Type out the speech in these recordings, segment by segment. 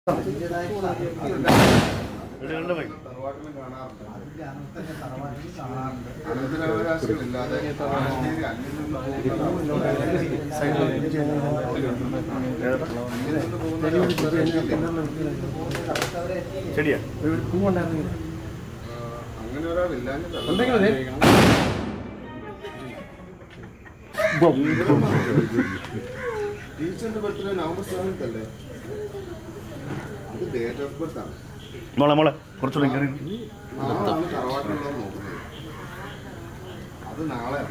തറവാട്ടിലും കാണാറുണ്ട് അനന്തരാവകാശികളില്ലാതെ ആശുപത്രി അന്യം നിന്ന് പോകുന്ന അന്യം നിന്ന് പോകുന്ന ഒരു അവസ്ഥയില്ലേ? ചെടിയാ ആ, അങ്ങനെ ഒരാളില്ലാഞ്ഞിട്ടല്ല. ടീച്ചറിന്റെ ബർത്ത്ഡേ നവംബർ സെവൻത്തല്ലേ അത് ഡേറ്റ് ഓഫ് ബർത്ത് ആണ് മോളെ മോളെ കുറച്ചുകൂടെ കയറി നാളാണ് തറവാട്ടിലുള്ളത് നോക്കുന്നത് അത് നാളെ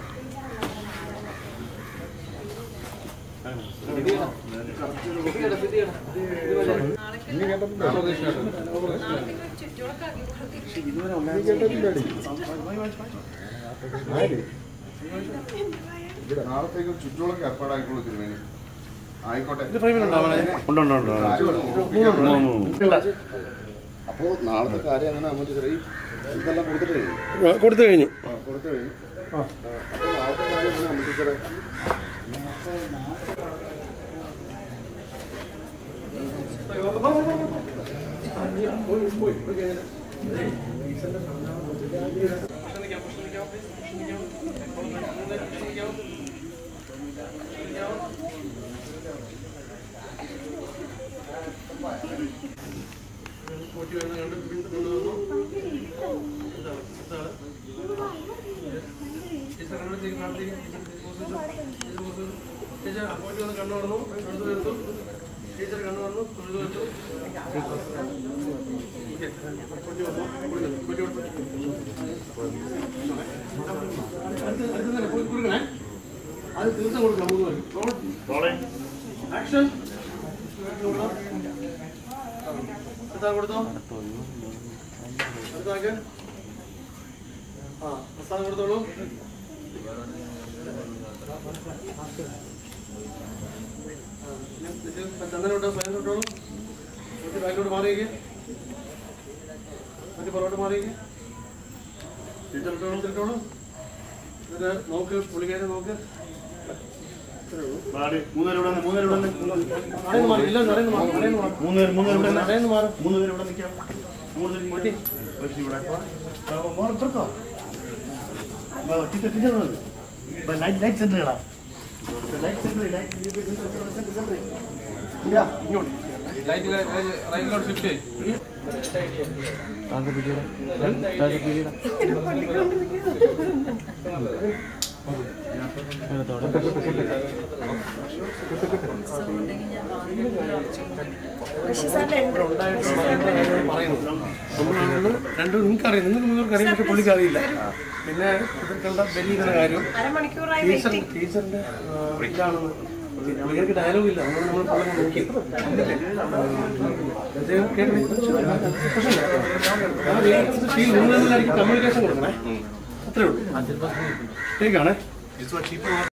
നാളത്തേക്ക് ചുറ്റുകളൊക്കെ ഏർപ്പാടായിക്കോളൂ തിരുവേണി ആയിക്കോട്ടെ ഉണ്ട് ഉണ്ട് ഉണ്ട് അപ്പോ നാളത്തെ കാര്യം അങ്ങനെ നമുക്ക് ചെറിയ ഇതെല്ലാം കൊടുത്തിട്ട് കഴിഞ്ഞു കൊടുത്തു കഴിഞ്ഞു ആ, കൊടുത്തു കഴിഞ്ഞു ആ, അപ്പോ നാളത്തെ കാര്യം അങ്ങനെ നമുക്ക് ചെറിയ അത് തീർച്ചയായും കൊടുക്കണം മൂന്ന് പേർക്ക് മോളെ ആക്ഷൻ എടുത്താ കൊടുത്തോ എടുത്താക്ക് ആ പ്രസ്ഥാനം കൊടുത്തോളൂ ചന്ദനം ഇട്ടോ സ്വയം ഇട്ടോളൂ മറ്റു ബാക്കിലോട്ട് മാറിയേക്ക് മറ്റു പുറകോട്ട് മാറിയേക്ക് ടീച്ചർ ഇട്ടോളൂ ഇട്ടോളൂ എന്നിട്ട് നോക്ക് പുള്ളിക്കാരെ നോക്ക് മൂന്നുപേര് ഇവിടെ നിന്ന് മൂന്നുപേര് ഇവിടെ നിന്ന് നടന്ന് മാറി ഇല്ല നടന്ന് മാറി നടന്ന് മാറി മൂന്നുപേര് മൂന്നുപേര് ഇവിടെ നിന്ന് നടന്ന് മാറി മൂന്നുപേര് ഇവിടെ നിൽക്കാം മൂന്നുപേര് ഇങ്ങോട്ട് വെച്ച് ഇവിടെ ആ, മോളെ ഇപ്പുറത്തോ? ആ, ടീച്ചർ ടീച്ചർ വന്നത്. ഇപ്പൊ ലൈറ്റ് ലൈറ്റ് സെന്റർ ഇടാം light centre light centre centre ഇല്ല ഇങ്ങോട്ട് റൈറ്റിലോട്ട് ഷിഫ്റ്റ് ചെയ്യും പറയുന്നു രണ്ടും നിങ്ങൾക്ക് അറിയാം നിങ്ങൾക്ക് നിങ്ങൾക്ക് അറിയാം പക്ഷെ പുള്ളിക്ക് അറിയില്ല പിന്നെ എതിർക്കേണ്ട ബലിയുടെ കാര്യം അരമണിക്കൂറായി ടീച്ചർ ടീച്ചറിന്റെ ആ, ഇതാണെന്ന് പുള്ളിക്ക് ഡയലോഗ് ഇല്ല നമ്മൾ നമ്മൾ പറഞ്ഞു നോക്കി കമ്മ്യൂണിക്കേഷൻ കൊടുക്കണേ അത്രേ ഉള്ളൂ ടേക്കാണേ